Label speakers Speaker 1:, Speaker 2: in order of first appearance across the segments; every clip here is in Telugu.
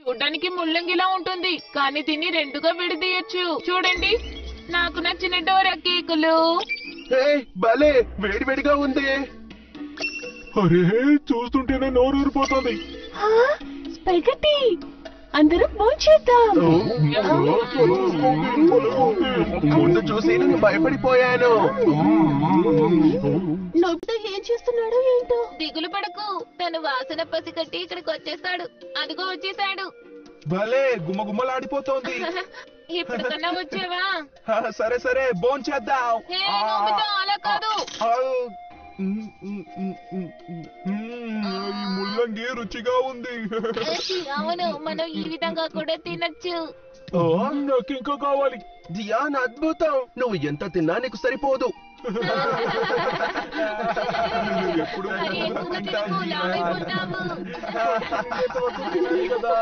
Speaker 1: చూడడానికి ముల్లంగిలా ఉంటుంది కానీ దీన్ని రెండుగా విడదీయొచ్చు చూడండి నాకు నచ్చిన డోరా కేకులు
Speaker 2: ఏ భలే వేడివేడిగా ఉంది
Speaker 3: అరే చూస్తుంటేనే నోరు ఊరిపోతుంది
Speaker 4: స్పైగట్టి అందరూ భోంచేద్దాం
Speaker 2: ముందు చూసి నేను భయపడిపోయాను
Speaker 4: నోటితో ఏం చేస్తున్నాడో ఏంటో
Speaker 1: దిగులు పడకు తను వాసన పసిగట్టి ఇక్కడికి వచ్చేస్తాడు అదిగో వచ్చేసాడు
Speaker 5: భలే గుమ్మగుమ్మలాడిపోతోంది
Speaker 1: ఇప్పుడు కన్నా వచ్చావా
Speaker 5: హా, సరే సరే బోన్ చేద్దాం
Speaker 1: హే, నోబితా, అలా కాదు
Speaker 5: ఈ ముల్లంగి రుచిగా ఉంది
Speaker 1: అవును మనం ఈ విధంగా కూడా తినొచ్చు
Speaker 2: ఓ
Speaker 3: నాకు ఇంకా కావాలి
Speaker 2: జియాన్ అద్భుతం నువ్వు ఎంత తిన్నా నీకు సరిపోదు
Speaker 5: ఎప్పుడు
Speaker 1: మరి ఎక్కువగా తినకు, లావైపోతావు.
Speaker 5: కదా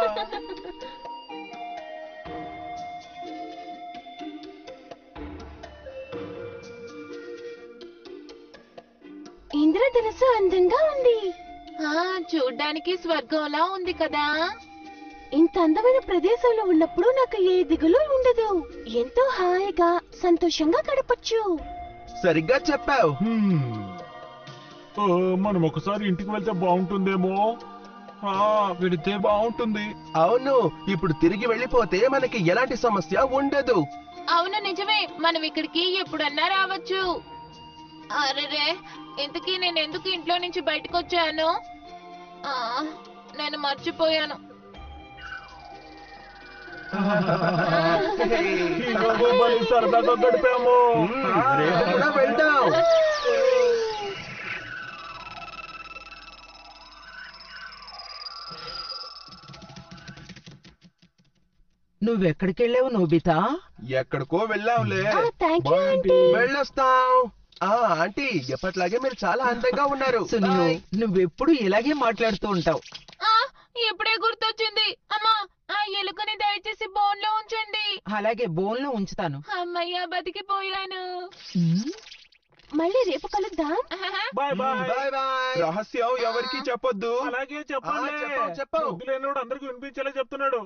Speaker 4: ఇంద్రధనుసు అందంగా ఉంది
Speaker 1: ఆ, చూడ్డానికి స్వర్గంలా ఉంది కదా
Speaker 4: ఇంత అందమైన ప్రదేశంలో ఉన్నప్పుడు నాకు ఏ దిగులు ఉండదు ఎంతో హాయిగా సంతోషంగా గడపచ్చు
Speaker 2: సరిగ్గా చెప్పావు
Speaker 3: హ్మ్. ఆ, మనం ఒకసారి ఇంటికి వెళ్తే బాగుంటుందేమో
Speaker 5: ఆ, వెడితే బాగుంటుంది
Speaker 2: అవును ఇప్పుడు తిరిగి వెళ్ళిపోతే మనకి ఎలాంటి సమస్య ఉండదు
Speaker 1: అవును నిజమే మనం ఇక్కడికి ఎప్పుడన్నా రావచ్చు అరెరే ఇంతకీ నేను ఎందుకు ఇంట్లో నుంచి బయటకు వచ్చాను ఆ, నేను మర్చిపోయాను
Speaker 3: ఈరోజు మరి సరదాగా గడిపాము
Speaker 2: రేపు కూడా వెళ్దాం
Speaker 6: నువ్వెక్కడికి వెళ్ళావు నోబితా
Speaker 5: ఎక్కడికో వెళ్ళాంలే
Speaker 4: థ్యాంక్ యూ ఆంటీ
Speaker 2: వెళ్ళొస్తాం ఆ ఆంటీ ఎప్పట్లాగే మీరు చాలా అందంగా ఉన్నారు
Speaker 6: సునీలు
Speaker 2: బాయ్.
Speaker 6: నువ్వెప్పుడు ఇలాగే మాట్లాడుతూ ఉంటావు
Speaker 1: ఆ, ఇప్పుడే గుర్తొచ్చింది అమ్మా ఆ ఎలుకని దయచేసి బోన్ లో ఉంచండి
Speaker 6: అలాగే బోన్లో ఉంచుతాను
Speaker 1: అమ్మయ్య బతికిపోయాను
Speaker 6: ఉమ్,
Speaker 4: మళ్ళీ రేపు కలుద్దాం
Speaker 3: బాయ్ బాయ్
Speaker 2: బాయ్ బాయ్
Speaker 5: రహస్యం ఎవరికి చెప్పొద్దు
Speaker 3: అలాగే చెప్పండి
Speaker 2: ఆ, చెప్పు, చెప్పు.
Speaker 3: బుద్ధి లేనివాడు అందరికి వినిపించేలా చెప్తున్నాడు